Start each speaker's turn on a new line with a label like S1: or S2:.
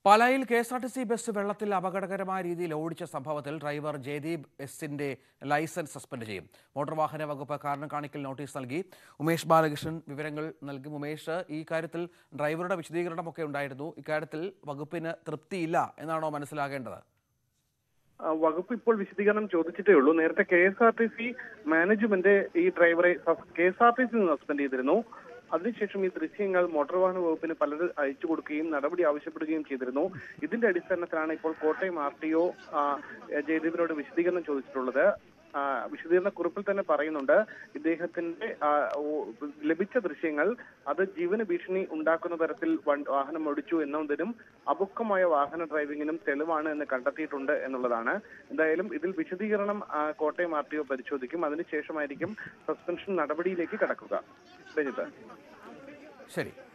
S1: പാലായിൽ K S R T C bus വെള്ളത്തിൽ അപകടകരമായ രീതിയിൽ ഓടിച്ച സംഭവത്തിൽ ഡ്രൈവർ ജയദീപ് എസിന്റെ ലൈസൻസ് സസ്പെൻഡ് ചെയ്യും മോട്ടോർ വാഹന വകുപ്പ് കാരണം കാണിക്കൽ നോട്ടീസ് നൽകി ഉമേഷ് ബാലകൃഷ്ണൻ വിവരങ്ങൾ നൽകും ഉമേഷ് ഈ കാര്യത്തിൽ ഡ്രൈവറുടെ വിശദീകരണമൊക്കെ ഉണ്ടായിരുന്നു ഇക്കാര്യത്തിൽ വകുപ്പിന് തൃപ്തിയില്ല എന്നാണോ മനസ്സിലാകേണ്ടത്
S2: ആ, വകുപ്പ് ഇപ്പോൾ വിശദീകരണം ചോദിച്ചിട്ടേ ഉള്ളൂ നേരത്തെ K S R T C management ഈ ഡ്രൈവറെ K S R T C suspend ചെയ്തിരുന്നു അതിനുശേഷം ഈ ദൃശ്യങ്ങൾ മോട്ടോർ വാഹന വകുപ്പിന് പലരും അയച്ചു കൊടുക്കുകയും നടപടി ആവശ്യപ്പെടുകയും ചെയ്തിരുന്നു ഇതിന്റെ അടിസ്ഥാനത്തിലാണ് ഇപ്പോൾ കോട്ടയം ആർ ടി ഒ ജയദീപിനോട് വിശദീകരണം ചോദിച്ചിട്ടുള്ളത് ആ, വിശദീകരണ കുറിപ്പിൽ തന്നെ പറയുന്നുണ്ട് ഇദ്ദേഹത്തിന്റെ ആ, ഓ- ലഭിച്ച ദൃശ്യങ്ങൾ അത് ജീവന ഭീഷണി ഉണ്ടാക്കുന്ന തരത്തിൽ വൺ- വാഹനം ഓടിച്ചു എന്നതിനും അപക്വമായ വാഹന ഡ്രൈവിംഗിനും തെളിവാണ് എന്ന് കണ്ടെത്തിയിട്ടുണ്ട് എന്നുള്ളതാണ് എന്തായാലും ഇതിൽ വിശദീകരണം ആ, കോട്ടയം ആർ ടി ഒ പരിശോധിക്കും അതിനുശേഷമായിരിക്കും സസ്പെൻഷൻ നടപടിയിലേക്ക് കടക്കുക രഞ്ജിത്ത്
S1: ശരി